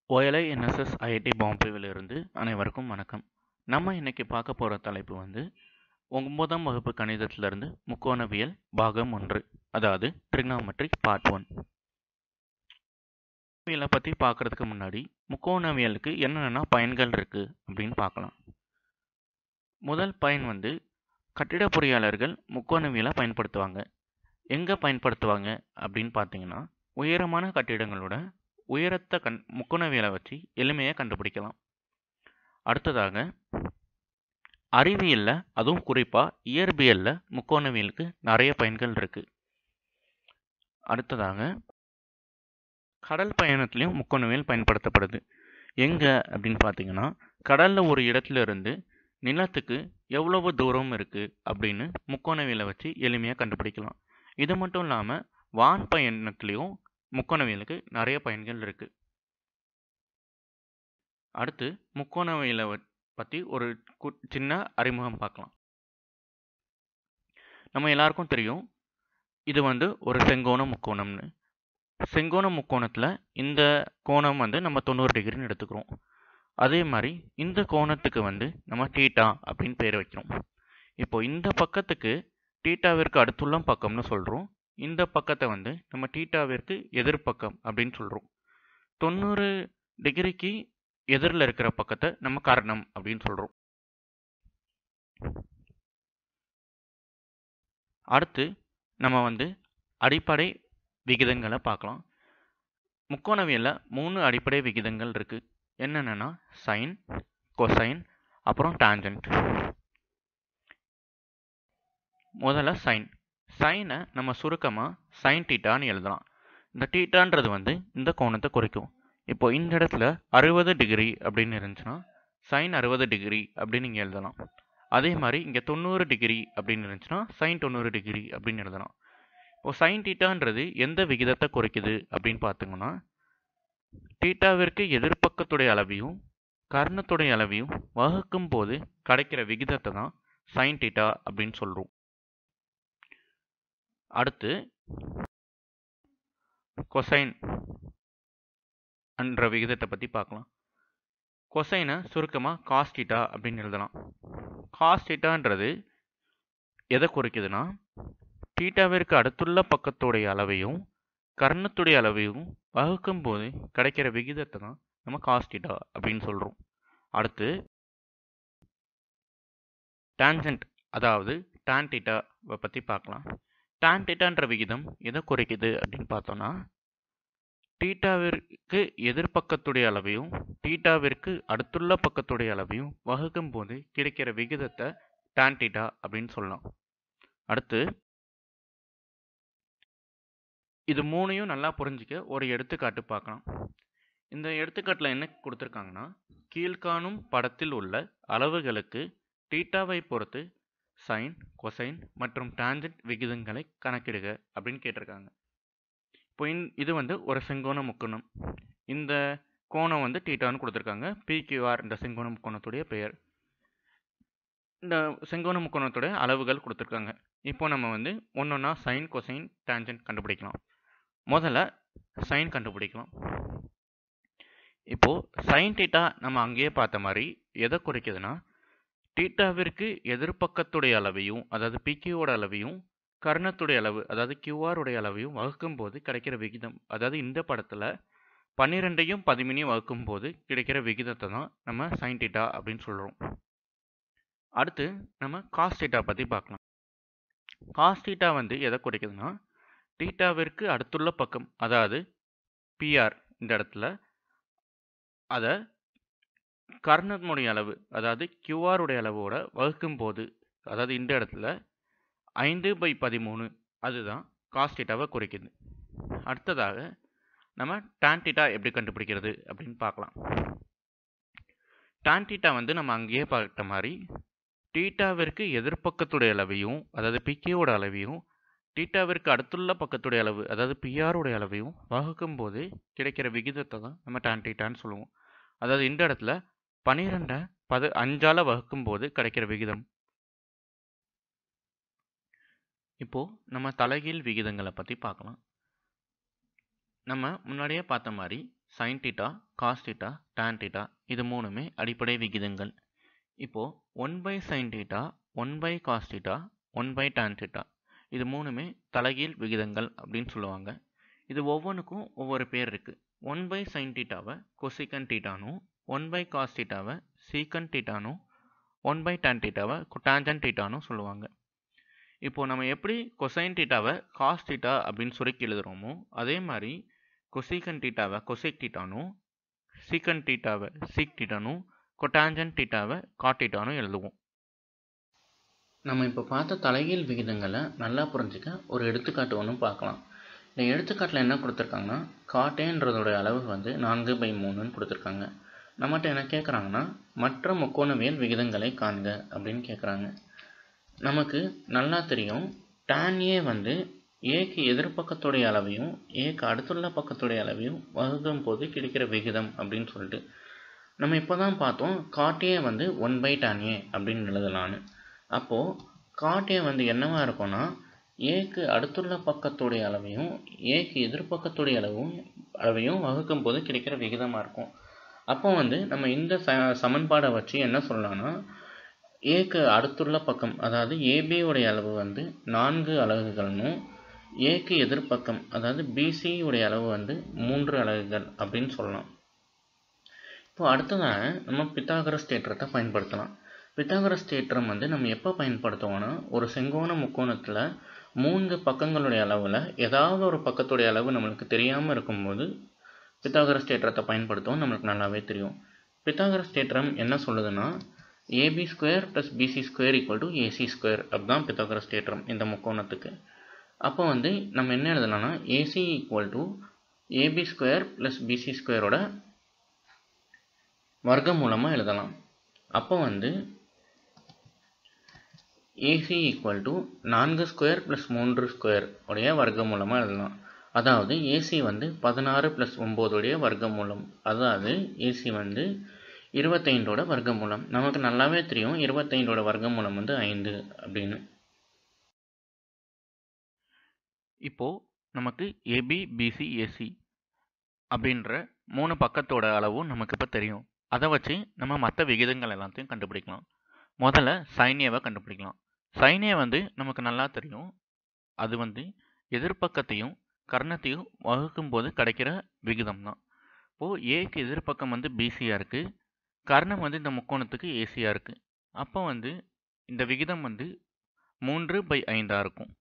OLI NSS IIT பாம்பேவிலிருந்து அனைவருக்கும் வணக்கம் நம்ம இன்னைக்கு பார்க்க போகிற தலைப்பு வந்து ஒன்பதாம் வகுப்பு கணிதத்திலிருந்து முக்கோணவியல் பாகம் ஒன்று அதாவது ட்ரிக்னாமெட்ரி பார்ட் ஒன் இதை பற்றி பார்க்குறதுக்கு முன்னாடி முக்கோணவியலுக்கு என்னென்ன பயன்கள் இருக்குது அப்படின்னு பார்க்கலாம் முதல் பயன் வந்து கட்டிட பொறியாளர்கள் முக்கோணவியலை பயன்படுத்துவாங்க எங்கே பயன்படுத்துவாங்க அப்படின்னு பார்த்தீங்கன்னா உயரமான கட்டிடங்களோட உயரத்தை கண் முக்கோணவியலை வச்சு எளிமையாக கண்டுபிடிக்கலாம் அடுத்ததாக அறிவியலில் அதுவும் குறிப்பாக இயற்பியலில் முக்கோணவியலுக்கு நிறைய பயன்கள் இருக்குது அடுத்ததாக கடல் பயணத்துலேயும் முக்கோணவியல் பயன்படுத்தப்படுது எங்கே அப்படின்னு பார்த்தீங்கன்னா கடலில் ஒரு இடத்துல இருந்து நிலத்துக்கு எவ்வளவு தூரம் இருக்குது அப்படின்னு முக்கோணவியலை வச்சு எளிமையாக கண்டுபிடிக்கலாம் இது மட்டும் இல்லாமல் வான் பயணத்துலேயும் முக்கோணவியலுக்கு நிறைய பயன்கள் இருக்குது அடுத்து முக்கோணவியலை பற்றி ஒரு கு சின்ன அறிமுகம் பார்க்கலாம் நம்ம எல்லாருக்கும் தெரியும் இது வந்து ஒரு செங்கோண முக்கோணம்னு செங்கோண முக்கோணத்தில் இந்த கோணம் வந்து நம்ம தொண்ணூறு டிகிரின்னு எடுத்துக்கிறோம் அதே மாதிரி இந்த கோணத்துக்கு வந்து நம்ம டீட்டா அப்படின்னு பேர் வைக்கிறோம் இப்போ இந்த பக்கத்துக்கு டீட்டாவிற்கு அடுத்துள்ள பக்கம்னு சொல்கிறோம் இந்த பக்கத்தை வந்து நம்ம டீட்டாவிற்கு எதிர்ப்பக்கம் அப்படின்னு சொல்கிறோம் தொண்ணூறு டிகிரிக்கு எதிரில் இருக்கிற பக்கத்தை நம்ம கரணம் அப்படின்னு சொல்கிறோம் அடுத்து நம்ம வந்து அடிப்படை விகிதங்களை பார்க்கலாம் முக்கோணவியலில் மூணு அடிப்படை விகிதங்கள் இருக்குது என்னென்னா சைன் கொசைன் அப்புறம் டான்ஜென்ட் முதல்ல சைன் சைனை நம்ம சுருக்கமாக சைன் டீட்டான்னு எழுதலாம் இந்த டீட்டான்றது வந்து இந்த கோணத்தை குறிக்கும் இப்போ இந்த இடத்துல அறுபது டிகிரி அப்படின்னு இருந்துச்சுன்னா சைன் அறுபது டிகிரி அப்படின்னு நீங்கள் எழுதலாம் அதே மாதிரி இங்கே தொண்ணூறு டிகிரி அப்படின்னு இருந்துச்சுன்னா சைன் தொண்ணூறு டிகிரி அப்படின்னு எழுதலாம் இப்போ சைன் டீட்டான்றது எந்த விகிதத்தை குறைக்குது அப்படின்னு பார்த்தீங்கன்னா டீட்டாவிற்கு எதிர்ப்பக்கத்துடைய அளவையும் கர்ணத்துடைய அளவையும் வகுக்கும் போது கிடைக்கிற விகிதத்தை தான் சைன் டீட்டா அப்படின்னு சொல்கிறோம் அடுத்து கொசைன் என்ற விகிதத்தை பற்றி பார்க்கலாம் கொசைனை சுருக்கமாக காஸ்டிட்டா அப்படின்னு எழுதலாம் காஸ்டிட்டான்றது எதை குறிக்குதுன்னா டீட்டாவிற்கு அடுத்துள்ள பக்கத்துடைய அளவையும் கர்ணத்துடைய அளவையும் வகுக்கும் போது கிடைக்கிற விகிதத்தை தான் நம்ம காஸ்டிட்டா அப்படின்னு சொல்கிறோம் அடுத்து டான்ஜென்ட் அதாவது டான் டீட்டாவை பற்றி பார்க்கலாம் டான் டீட்டான்ற விகிதம் எதை குறைக்குது அப்படின்னு பார்த்தோன்னா டீட்டாவிற்கு எதிர்பக்கத்துடைய அளவையும் டீட்டாவிற்கு அடுத்துள்ள பக்கத்துடைய அளவையும் வகுக்கும் போது கிடைக்கிற விகிதத்தை டான் டீட்டா அப்படின்னு சொல்லலாம் அடுத்து இது மூணையும் நல்லா புரிஞ்சிக்க ஒரு எடுத்துக்காட்டு பார்க்கலாம் இந்த எடுத்துக்காட்டில் என்ன கொடுத்துருக்காங்கன்னா கீழ்காணும் படத்தில் உள்ள அளவுகளுக்கு டீட்டாவை பொறுத்து சைன் கொசைன் மற்றும் டான்ஜென்ட் விகிதங்களை கணக்கிடுக அப்படின்னு கேட்டிருக்காங்க இப்போ இது வந்து ஒரு செங்கோண முக்கோணம் இந்த கோணம் வந்து டீட்டான்னு கொடுத்துருக்காங்க பிக்யூஆர் இந்த செங்கோண முக்கோணத்துடைய பெயர் இந்த செங்கோண முக்கோணத்துடைய அளவுகள் கொடுத்துருக்காங்க இப்போ நம்ம வந்து ஒன்று ஒன்றா சைன் கொசைன் டான்ஜென்ட் கண்டுபிடிக்கலாம் முதல்ல சைன் கண்டுபிடிக்கலாம் இப்போது சைன் டீட்டா நம்ம அங்கேயே பார்த்த மாதிரி எதை குறிக்குதுன்னா டீட்டாவிற்கு எதிர்பக்கத்துடைய அளவையும் அதாவது பிக்யூவோட அளவையும் கர்ணத்துடைய அளவு அதாவது கியூஆருடைய அளவையும் வகுக்கும் போது கிடைக்கிற விகிதம் அதாவது இந்த படத்தில் பன்னிரெண்டையும் பதிமூணையும் வகுக்கும் போது கிடைக்கிற விகிதத்தை தான் நம்ம சைன் டீட்டா அப்படின்னு சொல்கிறோம் அடுத்து நம்ம காஸ் டீட்டா பற்றி பார்க்கலாம் காஸ் டீட்டா வந்து எதை குறிக்குதுன்னா டீட்டாவிற்கு அடுத்துள்ள பக்கம் அதாவது பிஆர் இந்த இடத்துல அதை கர்ணனுடைய அளவு அதாவது கியூஆருடைய அளவோட வகுக்கும் போது அதாவது இந்த இடத்துல ஐந்து பை பதிமூணு அதுதான் காஸ்டிட்டாவை குறிக்குது அடுத்ததாக நம்ம டான்டிட்டா எப்படி கண்டுபிடிக்கிறது அப்படின்னு பார்க்கலாம் டான்டிட்டா வந்து நம்ம அங்கேயே பார்த்த மாதிரி டீட்டாவிற்கு எதிர்பக்கத்துடைய அளவையும் அதாவது பிகேவோட அளவையும் டீட்டாவிற்கு அடுத்துள்ள பக்கத்துடைய அளவு அதாவது பிஆருடைய அளவையும் வகுக்கும் போது கிடைக்கிற விகிதத்தை தான் நம்ம டான்டிட்டான்னு சொல்லுவோம் அதாவது இந்த இடத்துல பன்னிரெண்டை பது அஞ்சால் வகுக்கும் போது கிடைக்கிற விகிதம் இப்போது நம்ம தலைகீழ் விகிதங்களை பற்றி பார்க்கலாம் நம்ம முன்னாடியே பார்த்த மாதிரி sine theta cos theta tan theta இது மூணுமே அடிப்படை விகிதங்கள் இப்போது one by sine theta one by cos theta one by tan theta இது மூணுமே தலைகீழ் விகிதங்கள் அப்படின்னு சொல்லுவாங்க இது ஒவ்வொன்றுக்கும் ஒவ்வொரு பேர் இருக்குது ஒன் பை சைன் தீட்டாவை கொசிகன் தீட்டானும் ஒன் பை காஸ் தீட்டாவை சீக்கன் தீட்டானும் ஒன் பை டேன் தீட்டாவை டேஞ்சன் தீட்டானும் சொல்லுவாங்க இப்போது நம்ம எப்படி கொசைன் தீட்டாவை காஸ் தீட்டா அப்படின்னு சுருக்கி எழுதுகிறோமோ அதே மாதிரி கொசிகன் தீட்டாவை கொசைக் தீட்டானும் சீக்கன் தீட்டாவை சீக் தீட்டானும் கொட்டாஞ்சன் தீட்டாவை காட்டீட்டானும் எழுதுவோம் நம்ம இப்போ பார்த்த தலைகீழ் விகிதங்களை நல்லா புரிஞ்சுக்க ஒரு எடுத்துக்காட்டு ஒன்றும் பார்க்கலாம் இந்த எடுத்துக்காட்டில் என்ன கொடுத்துருக்காங்கன்னா காட்டேன்றதோட அளவு வந்து நான்கு பை மூணுன்னு கொடுத்துருக்காங்க நம்மகிட்ட என்ன கேட்குறாங்கன்னா மற்ற முக்கோணவியல் விகிதங்களை காண்க அப்படின்னு கேட்குறாங்க நமக்கு நல்லா தெரியும் tan ஏ வந்து ஏக்கு எதிர்பக்கத்துடைய அளவையும் ஏக்கு அடுத்துள்ள பக்கத்துடைய அளவையும் வகுக்கும் போது கிடைக்கிற விகிதம் அப்படின்னு சொல்லிட்டு நம்ம இப்போ தான் பார்த்தோம் காட்டே வந்து ஒன் பை tan ஏ அப்படின்னு எழுதலான்னு அப்போது காட்டே வந்து என்னவா இருக்கும்னா ஏக்கு அடுத்துள்ள பக்கத்துடைய அளவையும் ஏக்கு எதிர்பக்கத்துடைய அளவும் அளவையும் வகுக்கும் போது கிடைக்கிற விகிதமாக இருக்கும் அப்போ வந்து நம்ம இந்த ச சமன்பாடை வச்சு என்ன சொல்லலாம்னா ஏக்கு அடுத்துள்ள பக்கம் அதாவது ஏபியுடைய அளவு வந்து நான்கு அலகுகள்னும் ஏக்கு எதிர்ப்பக்கம் அதாவது பிசி உடைய அளவு வந்து மூன்று அலகுகள் அப்படின்னு சொல்லலாம் இப்போ அடுத்ததாக நம்ம பித்தாகரஸ் தேற்றத்தை பயன்படுத்தலாம் பித்தாகரஸ் தேற்றம் வந்து நம்ம எப்போ பயன்படுத்துவோம்னா ஒரு செங்கோண முக்கோணத்தில் மூன்று பக்கங்களுடைய அளவில் ஏதாவது ஒரு பக்கத்துடைய அளவு நம்மளுக்கு தெரியாமல் இருக்கும்போது பித்தாகரஸ் தேற்றத்தை பயன்படுத்துவோம் நம்மளுக்கு நல்லாவே தெரியும் பித்தாகரஸ் தேற்றம் என்ன சொல்லுதுன்னா AB square plus BC square equal to AC square அதுதான் பித்தாகரஸ் தேற்றம் இந்த முக்கோணத்துக்கு அப்போ வந்து நம்ம என்ன எழுதலாம்னா AC equal to AB square plus BC ஸ்கொயரோட வர்க்கம் மூலமாக எழுதலாம் அப்போ வந்து ஏசி ஈக்குவல் டு நான்கு ஸ்கொயர் ப்ளஸ் மூன்று ஸ்கொயர் உடைய வர்க்கம் மூலமாக எழுதலாம் அதாவது ஏசி வந்து பதினாறு ப்ளஸ் ஒம்போதுடைய வர்க்கமூலம் அதாவது ஏசி வந்து இருபத்தைந்தோட வர்க்கமூலம் நமக்கு நல்லாவே தெரியும் இருபத்தைந்தோட வர்க்கமூலம் வந்து ஐந்து அப்படின்னு இப்போது நமக்கு ஏபி பிசி ஏசி அப்படின்ற மூணு பக்கத்தோட அளவும் நமக்கு இப்போ தெரியும் அதை வச்சு நம்ம மற்ற விகிதங்கள் எல்லாத்தையும் கண்டுபிடிக்கலாம் முதல்ல சைனேவை கண்டுபிடிக்கலாம் சைனே வந்து நமக்கு நல்லா தெரியும் அது வந்து எதிர்ப்பக்கத்தையும் கர்ணத்தையும் வகுக்கும் போது கிடைக்கிற விகிதம் தான் இப்போது ஏக்கு எதிர்ப்பக்கம் வந்து பிசியாக இருக்குது கர்ணம் வந்து இந்த முக்கோணத்துக்கு ஏசியாக இருக்குது அப்போ வந்து இந்த விகிதம் வந்து மூன்று பை ஐந்தாக இருக்கும்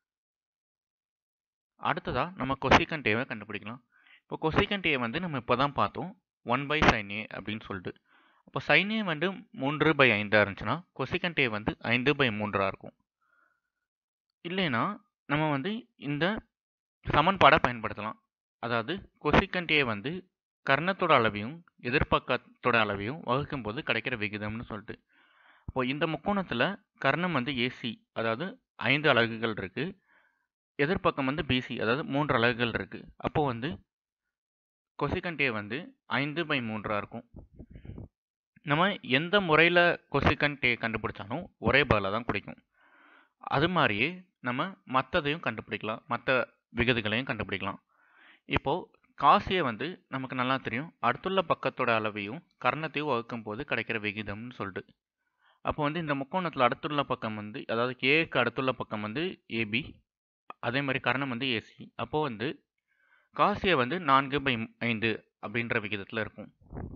அடுத்ததாக நம்ம கொசிகன் டேவை கண்டுபிடிக்கலாம் இப்போ கொசிகன் டே வந்து நம்ம இப்போ தான் பார்த்தோம் ஒன் பை சைன் ஏ அப்படின்னு சொல்லிட்டு அப்போ சைன் ஏ வந்து மூன்று பை ஐந்தாக இருந்துச்சுன்னா கொசிகன் டே வந்து ஐந்து பை மூன்றாக இருக்கும் இல்லைன்னா நம்ம வந்து இந்த சமன்பாடை பயன்படுத்தலாம் அதாவது கொசிகன் டே வந்து கர்ணத்தோட அளவையும் எதிர்பக்கத்தோட அளவையும் வகுக்கும் போது கிடைக்கிற விகிதம்னு சொல்லிட்டு இப்போ இந்த முக்கோணத்தில் கர்ணம் வந்து ஏசி அதாவது ஐந்து அலகுகள் இருக்குது எதிர்ப்பக்கம் வந்து பிசி அதாவது மூன்று அலகுகள் இருக்குது அப்போது வந்து கொசிகன் டே வந்து ஐந்து பை மூன்றாக இருக்கும் நம்ம எந்த முறையில் கொசிகன் டே கண்டுபிடிச்சாலும் ஒரே பதிலாக தான் கிடைக்கும் அது மாதிரியே நம்ம மற்றதையும் கண்டுபிடிக்கலாம் மற்ற விகிதங்களையும் கண்டுபிடிக்கலாம் இப்போது காசியை வந்து நமக்கு நல்லா தெரியும் அடுத்துள்ள பக்கத்தோட அளவையும் கர்ணத்தையும் வகுக்கும் போது கிடைக்கிற விகிதம்னு சொல்லிட்டு அப்போ வந்து இந்த முக்கோணத்தில் அடுத்துள்ள பக்கம் வந்து அதாவது ஏக்கு அடுத்துள்ள பக்கம் வந்து ஏபி அதே மாதிரி கர்ணம் வந்து ஏசி அப்போது வந்து காசியை வந்து நான்கு பை ஐந்து அப்படின்ற விகிதத்தில் இருக்கும்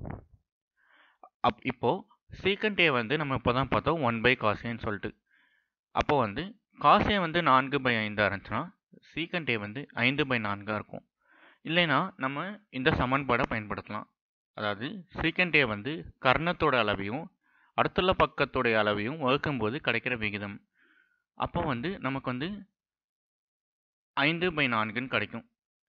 அப் இப்போது சீக்கண்ட் ஏ வந்து நம்ம இப்போ தான் பார்த்தோம் ஒன் பை காசின்னு சொல்லிட்டு அப்போ வந்து காசே வந்து நான்கு பை ஐந்தாக இருந்துச்சுன்னா சீக்கண்ட் ஏ வந்து ஐந்து பை நான்காக இருக்கும் இல்லைன்னா நம்ம இந்த சமன்பாடை பயன்படுத்தலாம் அதாவது சீக்கண்ட் ஏ வந்து கர்ணத்தோட அளவையும் அடுத்துள்ள பக்கத்துடைய அளவையும் வகுக்கும்போது கிடைக்கிற விகிதம் அப்போ வந்து நமக்கு வந்து ஐந்து பை நான்குன்னு கிடைக்கும்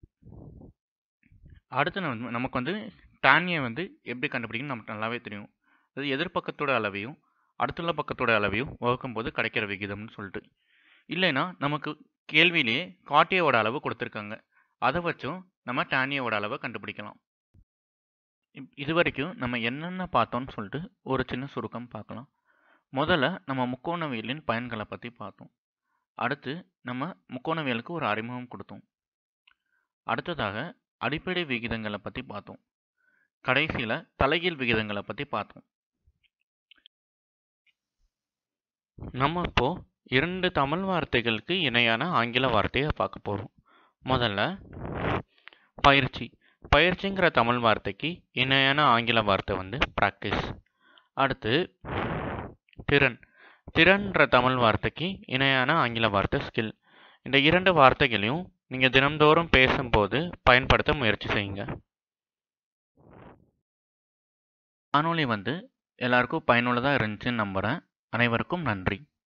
அடுத்து நம்ம நமக்கு வந்து டானியை வந்து எப்படி கண்டுபிடிக்கணும் நமக்கு நல்லாவே தெரியும் அது எதிர்பக்கத்தோட அளவையும் அடுத்துள்ள பக்கத்தோட அளவையும் வகுக்கும்போது கிடைக்கிற விகிதம்னு சொல்லிட்டு இல்லைன்னா நமக்கு கேள்வியிலேயே காட்டியோட அளவு கொடுத்துருக்காங்க அதை வச்சும் நம்ம டானியோட அளவை கண்டுபிடிக்கலாம் இது வரைக்கும் நம்ம என்னென்ன பார்த்தோம்னு சொல்லிட்டு ஒரு சின்ன சுருக்கம் பார்க்கலாம் முதல்ல நம்ம முக்கோணவியலின் பயன்களை பற்றி பார்த்தோம் அடுத்து நம்ம முக்கோணவியலுக்கு ஒரு அறிமுகம் கொடுத்தோம் அடுத்ததாக அடிப்படை விகிதங்களை பற்றி பார்த்தோம் கடைசியில் தலைகீழ் விகிதங்களை பற்றி பார்த்தோம் நம்ம இப்போ இரண்டு தமிழ் வார்த்தைகளுக்கு இணையான ஆங்கில வார்த்தையை பார்க்க போகிறோம் முதல்ல பயிற்சி பயிற்சிங்கிற தமிழ் வார்த்தைக்கு இணையான ஆங்கில வார்த்தை வந்து ப்ராக்டிஸ் அடுத்து திறன் திறன்ற தமிழ் வார்த்தைக்கு இணையான ஆங்கில வார்த்தை ஸ்கில் இந்த இரண்டு வார்த்தைகளையும் நீங்கள் தினம்தோறும் பேசும்போது பயன்படுத்த முயற்சி செய்யுங்க காணொளி வந்து எல்லாருக்கும் பயனுள்ளதாக இருந்துச்சுன்னு நம்புகிறேன் அனைவருக்கும் நன்றி